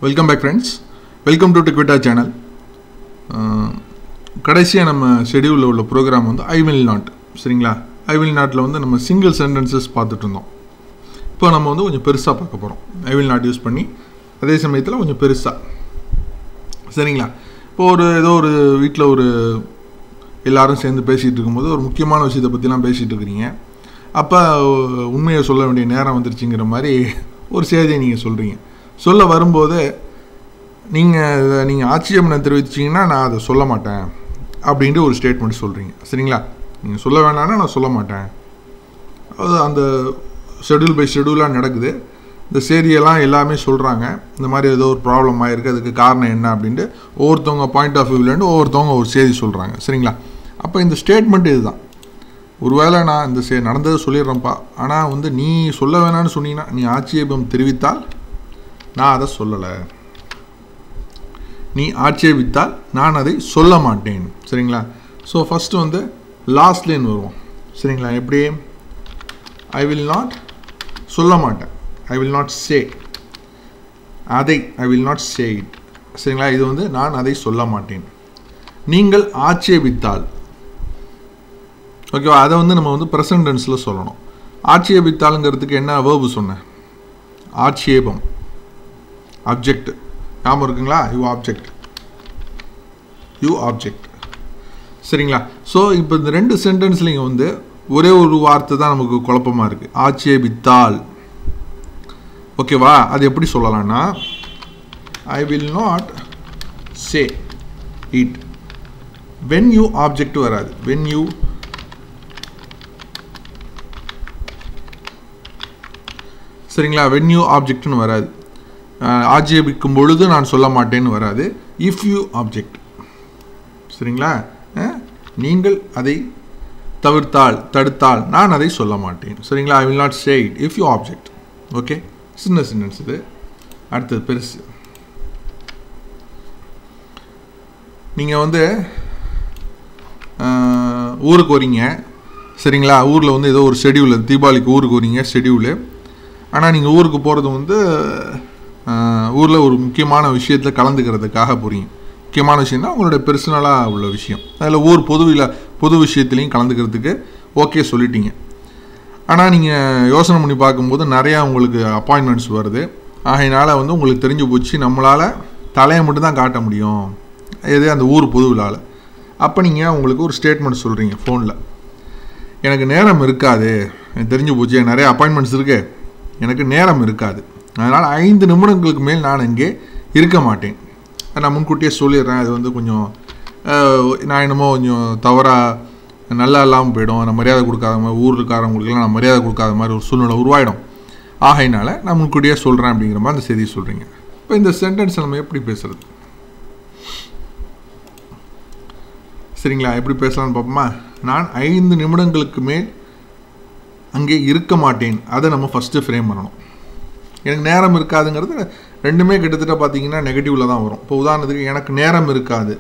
welcome back friends welcome to டிக்விட்டா channel கடைசியாக நம்ம ஷெடியூலில் உள்ள ப்ரோக்ராம் வந்து ஐ வில் நாட் சரிங்களா ஐ வில் நாட்டில் வந்து நம்ம சிங்கிள் சென்டென்சஸ் பார்த்துட்டு இருந்தோம் இப்போ நம்ம வந்து கொஞ்சம் பெருசாக பார்க்க போகிறோம் ஐ வில் நாட் யூஸ் பண்ணி அதே சமயத்தில் கொஞ்சம் பெருசாக சரிங்களா இப்போ ஒரு ஏதோ ஒரு வீட்டில் ஒரு எல்லாரும் சேர்ந்து பேசிகிட்டு இருக்கும்போது ஒரு முக்கியமான விஷயத்தை பற்றிலாம் பேசிகிட்டு இருக்கிறீங்க அப்போ உண்மையை சொல்ல வேண்டிய நேரம் வந்துருச்சுங்கிற மாதிரி ஒரு செய்தியை நீங்கள் சொல்கிறீங்க சொல்ல வரும்போது நீங்கள் நீங்கள் ஆட்சேபனை தெரிவிச்சிங்கன்னா நான் அதை சொல்ல மாட்டேன் அப்படின்ட்டு ஒரு ஸ்டேட்மெண்ட் சொல்கிறீங்க சரிங்களா நீங்கள் சொல்ல வேணாம்னா நான் சொல்ல மாட்டேன் அது அந்த ஷெடியூல் பை ஷெடியூலாக நடக்குது இந்த செய்தியெல்லாம் எல்லாமே சொல்கிறாங்க இந்த மாதிரி ஏதோ ஒரு ப்ராப்ளம் ஆகிருக்கு அதுக்கு காரணம் என்ன அப்படின்ட்டு ஒவ்வொருத்தவங்க பாயிண்ட் ஆஃப் வியூலேருந்து ஒவ்வொருத்தவங்க ஒரு செய்தி சொல்கிறாங்க சரிங்களா அப்போ இந்த ஸ்டேட்மெண்ட் இதுதான் ஒருவேளை நான் இந்த சே நடந்ததை சொல்லிடுறேன்ப்பா ஆனால் வந்து நீ சொல்ல வேணாம்னு சொன்னீங்கன்னா நீ ஆட்சேபம் தெரிவித்தால் நான் அதை சொல்லலை நீ ஆட்சேபித்தால் நான் அதை சொல்ல மாட்டேன் சரிங்களா ஸோ ஃபஸ்ட்டு வந்து லாஸ்ட் லைன் வருவோம் சரிங்களா எப்படி ஐ வில் நாட் சொல்ல மாட்டேன் ஐ வில் நாட் சே அதை I will not say it சரிங்களா இது வந்து நான் அதை சொல்ல மாட்டேன் நீங்கள் ஆட்சேபித்தால் ஓகேவா அதை வந்து நம்ம வந்து ப்ரெசன்ட் டென்ஸில் சொல்லணும் ஆட்சேபித்தாளுங்கிறதுக்கு என்ன வேர்பு சொன்னேன் ஆட்சேபம் ஆப்ஜெக்ட் ஞாபகம் இருக்குங்களா யூ ஆப்ஜெக்ட் யூ ஆப்ஜெக்ட் சரிங்களா ஸோ இப்போ இந்த ரெண்டு சென்டென்ஸ்லையும் வந்து ஒரே ஒரு வார்த்தை தான் நமக்கு குழப்பமாக இருக்குது ஆட்சேபித்தால் ஓகேவா அது எப்படி சொல்லலாம்னா I will not say it when you object வராது வென் யூ சரிங்களா வென் யூ ஆப்ஜெக்ட்னு வராது ஆட்சேபிக்கும் பொழுது நான் சொல்ல மாட்டேன்னு வராது இஃப் யூ ஆப்ஜெக்ட் சரிங்களா நீங்கள் அதை தவிர்த்தால் தடுத்தால் நான் அதை சொல்ல மாட்டேன் சரிங்களா I will not say it if you object okay சின்ன சென்டென்ஸ் இது அடுத்தது பெருசு நீங்கள் வந்து ஊருக்கு வரீங்க சரிங்களா ஊரில் வந்து ஏதோ ஒரு ஷெடியூல் தீபாவளிக்கு ஊருக்கு வரீங்க ஷெடியூலு ஆனால் நீங்கள் ஊருக்கு போகிறது வந்து ஊரில் ஒரு முக்கியமான விஷயத்தில் கலந்துக்கிறதுக்காக போகிறீங்க முக்கியமான விஷயம்னா உங்களோட பெர்சனலாக உள்ள விஷயம் அதில் ஊர் பொதுவில் பொது விஷயத்துலையும் கலந்துக்கிறதுக்கு ஓகே சொல்லிட்டீங்க ஆனால் நீங்கள் யோசனை பண்ணி பார்க்கும்போது நிறையா உங்களுக்கு அப்பாயின்மெண்ட்ஸ் வருது ஆகையினால் வந்து உங்களுக்கு தெரிஞ்சு போச்சு நம்மளால் தலையை மட்டும் தான் காட்ட முடியும் எது அந்த ஊர் பொது விழாவில் அப்போ நீங்கள் உங்களுக்கு ஒரு ஸ்டேட்மெண்ட் சொல்கிறீங்க ஃபோனில் எனக்கு நேரம் இருக்காது எனக்கு தெரிஞ்சு போச்சு நிறைய அப்பாயின்மெண்ட்ஸ் இருக்கு எனக்கு நேரம் இருக்காது அதனால் ஐந்து நிமிடங்களுக்கு மேல் நான் இங்கே இருக்க மாட்டேன் நான் முன்கூட்டியே சொல்லிடுறேன் அது வந்து கொஞ்சம் நான் என்னமோ கொஞ்சம் தவறாக நல்லா இல்லாமல் போயிடும் நான் மரியாதை கொடுக்காத மாதிரி ஊருக்காரவங்களுக்குலாம் நான் மரியாதை கொடுக்காத மாதிரி ஒரு சூழ்நிலை உருவாயிடும் ஆகையினால நான் முன்கூட்டியே சொல்கிறேன் அப்படிங்கிற மாதிரி அந்த செய்தி சொல்கிறீங்க இப்போ இந்த சென்டென்ஸ் நம்ம எப்படி பேசுறது சரிங்களா எப்படி பேசலாம்னு பார்ப்போமா நான் ஐந்து நிமிடங்களுக்கு மேல் அங்கே இருக்க மாட்டேன் அதை நம்ம ஃபஸ்ட்டு ஃப்ரேம் பண்ணணும் எனக்கு நேரம் இருக்காதுங்கிறது ரெண்டுமே கிட்டத்தட்ட பார்த்தீங்கன்னா நெகட்டிவில் தான் வரும் இப்போ உதாரணத்துக்கு எனக்கு நேரம் இருக்காது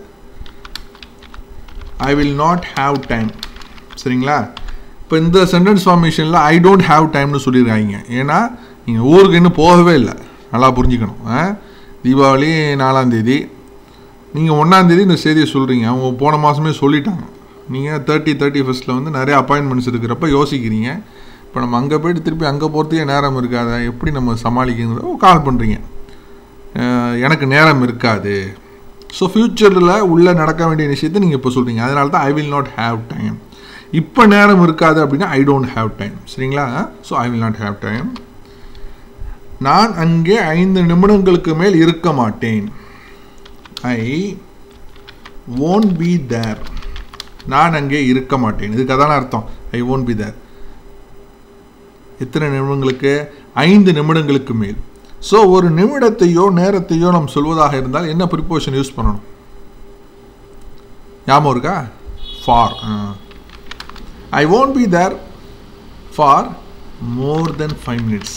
I will not have time சரிங்களா இப்போ இந்த சென்டென்ஸ் ஃபார்மேஷனில் ஐ டோன்ட் ஹாவ் டைம்னு சொல்லியிருக்காங்க ஏன்னா நீங்கள் ஊருக்கு இன்னும் போகவே இல்லை நல்லா புரிஞ்சுக்கணும் தீபாவளி நாலாந்தேதி நீங்கள் ஒன்றாந்தேதி இந்த செய்தியை சொல்கிறீங்க அவங்க போன மாதமே சொல்லிட்டாங்க நீங்கள் தேர்ட்டி தேர்ட்டி ஃபஸ்ட்டில் வந்து நிறைய அப்பாயின்மெண்ட்ஸ் இருக்கிறப்ப யோசிக்கிறீங்க இப்போ நம்ம அங்கே போய்ட்டு திருப்பி அங்கே போகிறதுக்கே நேரம் இருக்காத எப்படி நம்ம சமாளிக்கிறத கால் பண்ணுறீங்க எனக்கு நேரம் இருக்காது ஸோ ஃப்யூச்சரில் உள்ளே நடக்க வேண்டிய விஷயத்தை நீங்கள் இப்போ சொல்கிறீங்க அதனால தான் I will not have time இப்போ நேரம் இருக்காது அப்படின்னா ஐ டோன்ட் ஹாவ் டைம் சரிங்களா so I will not have time நான் அங்கே ஐந்து நிமிடங்களுக்கு மேல் இருக்க மாட்டேன் ஐ ஓன்ட் பி தேர் நான் அங்கே இருக்க மாட்டேன் இதுக்கு அதான அர்த்தம் ஐ ஓன்ட் பி தேர் எத்தனை நிமிடங்களுக்கு ஐந்து நிமிடங்களுக்கு மேல் ஸோ ஒரு நிமிடத்தையோ நேரத்தையோ நாம் சொல்வதாக இருந்தால் என்ன ப்ரிப்போஷன் யூஸ் பண்ணணும் ஞாபகம் இருக்கா for I won't be there for more than five minutes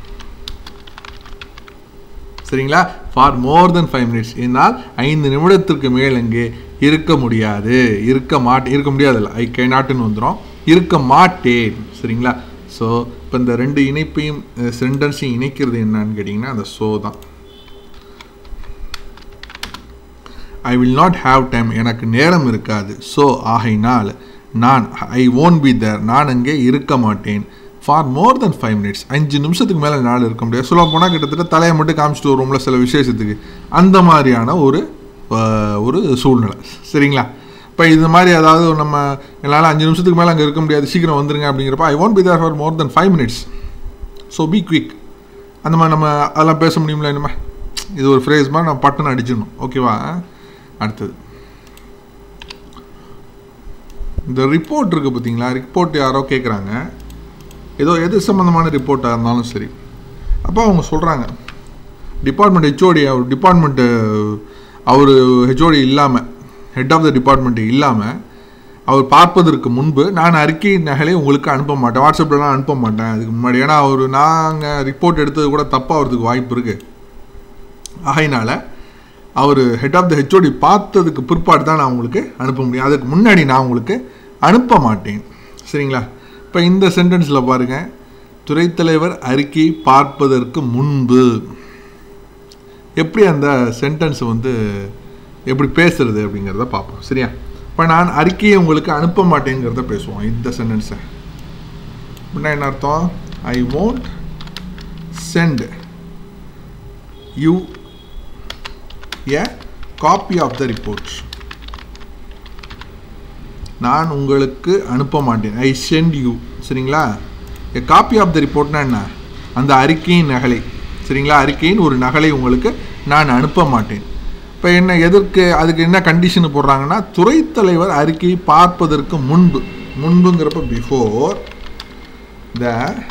சரிங்களா for more than five minutes என்னால் ஐந்து நிமிடத்திற்கு மேல் அங்கே இருக்க முடியாது இருக்க மாட்டேன் இருக்க முடியாதுல்ல ஐ கே நாட்டுன்னு வந்துடும் இருக்க மாட்டேன் சரிங்களா ஸோ இப்போ இந்த ரெண்டு இணைப்பையும் சென்டென்ஸையும் இணைக்கிறது என்னன்னு கேட்டிங்கன்னா அந்த ஸோ தான் I will not have time எனக்கு நேரம் இருக்காது ஸோ ஆகையினால் நான் ஐ ஓன்ட் பி தேர் நான் அங்கே இருக்க மாட்டேன் for more than five minutes அஞ்சு நிமிஷத்துக்கு மேலே நாள் இருக்க முடியாது சொல்ல போனால் கிட்டத்தட்ட தலையை மட்டும் காமிச்சிட்டு வருவோம்ல சில விசேஷத்துக்கு அந்த மாதிரியான ஒரு அஹ், ஒரு சூழ்நிலை சரிங்களா இப்போ இது மாதிரி அதாவது நம்ம என்னால் அஞ்சு நிமிஷத்துக்கு மேலே அங்கே இருக்க முடியாது சீக்கிரம் வந்துருங்க அப்படிங்கிறப்ப I won't be there for more than five minutes so be quick அந்த மாதிரி நம்ம அதெல்லாம் பேச முடியும்ல இனிமே இது ஒரு ஃப்ரேஸ் மாதிரி நம்ம பட்டன் அடிச்சிடணும் ஓகேவா அடுத்தது இந்த ரிப்போர்ட் இருக்குது பார்த்தீங்களா ரிப்போர்ட் யாரோ கேட்குறாங்க ஏதோ எது சம்மந்தமான ரிப்போர்ட்டாக இருந்தாலும் சரி அப்போ அவங்க சொல்கிறாங்க டிபார்ட்மெண்ட் ஹெச்ஓடி அவர் டிபார்ட்மெண்ட்டு அவர் ஹெச்ஓடி இல்லாமல் ஹெட் ஆஃப் த டிபார்ட்மெண்ட் இல்லாமல் அவர் பார்ப்பதற்கு முன்பு நான் அறிக்கை நகலை உங்களுக்கு அனுப்ப மாட்டேன் வாட்ஸ்அப்லலாம் அனுப்ப மாட்டேன் அதுக்கு முன்னாடி ஏன்னா அவர் நாங்கள் ரிப்போர்ட் எடுத்தது கூட தப்பாகிறதுக்கு வாய்ப்பு இருக்குது ஆகையினால அவர் ஹெட் ஆஃப் த ஹெச்ஓடி பார்த்ததுக்கு பிற்பாடு தான் நான் உங்களுக்கு அனுப்ப முடியும் அதுக்கு முன்னாடி நான் உங்களுக்கு அனுப்ப மாட்டேன் சரிங்களா இப்போ இந்த சென்டென்ஸில் பாருங்கள் துறைத்தலைவர் அறிக்கை பார்ப்பதற்கு முன்பு எப்படி அந்த சென்டென்ஸ் வந்து எப்படி பேசுறது அப்படிங்கிறத பார்ப்போம் சரியா இப்போ நான் அறிக்கையை உங்களுக்கு அனுப்ப மாட்டேங்கிறத பேசுவோம் இந்த சென்டென்ஸை அப்படின்னா என்ன அர்த்தம் I won't send you a copy of the report நான் உங்களுக்கு அனுப்ப மாட்டேன் ஐ சென்ட் யூ சரிங்களா a காப்பி ஆஃப் த ரிப்போர்ட்னா என்ன அந்த அறிக்கையின் நகலை சரிங்களா அறிக்கையின் ஒரு நகலை உங்களுக்கு நான் அனுப்ப மாட்டேன் இப்போ என்ன எதற்கு அதுக்கு என்ன கண்டிஷன் போடுறாங்கன்னா துறைத் தலைவர் அறிக்கையை பார்ப்பதற்கு முன்பு முன்புங்கிறப்ப பிஃபோர் த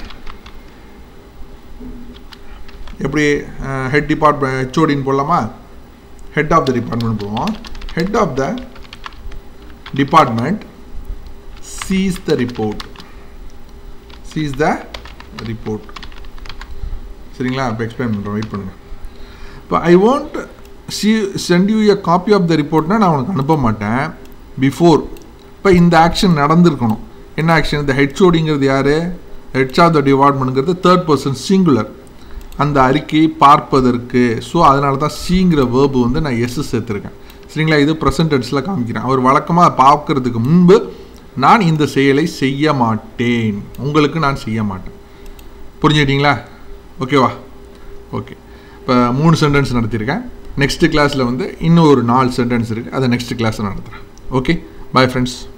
எப்படி ஹெட் டிபார்ட்மெண்ட் ஹெச்ஓடின்னு போடலாமா ஹெட் ஆஃப் த டிபார்ட்மெண்ட் போவோம் head of the department sees the report sees the report சரிங்களா இப்போ எக்ஸ்பிளைன் பண்ணுறோம் வெயிட் பண்ணுங்கள் இப்போ I want see send you a copy of the ரிப்போர்ட்னா நான் உனக்கு அனுப்ப மாட்டேன் பிஃபோர் இப்போ இந்த ஆக்ஷன் நடந்திருக்கணும் என்ன ஆக்ஷன் இந்த ஹெச்ஓடிங்கிறது யார் ஹெட்ஸ் ஆஃப் த டிபார்ட்மெண்ட்ங்கிறது தேர்ட் பர்சன் சிங்குலர் அந்த அறிக்கையை பார்ப்பதற்கு ஸோ அதனால தான் சிங்கிற வேர்பு வந்து நான் எஸ் சேர்த்துருக்கேன் சரிங்களா இது ப்ரெசன்ட் டென்ஸில் காமிக்கிறேன் அவர் வழக்கமாக பார்க்கறதுக்கு முன்பு நான் இந்த செயலை செய்ய மாட்டேன் உங்களுக்கு நான் செய்ய மாட்டேன் புரிஞ்சுக்கிட்டீங்களா ஓகேவா ஓகே இப்போ மூணு சென்டென்ஸ் நடத்தியிருக்கேன் நெக்ஸ்ட் கிளாஸில் வந்து இன்னும் ஒரு நாலு சென்டென்ஸ் இருக்குது அதை நெக்ஸ்ட் கிளாஸில் நடத்துகிறேன் ஓகே பாய் ஃப்ரெண்ட்ஸ்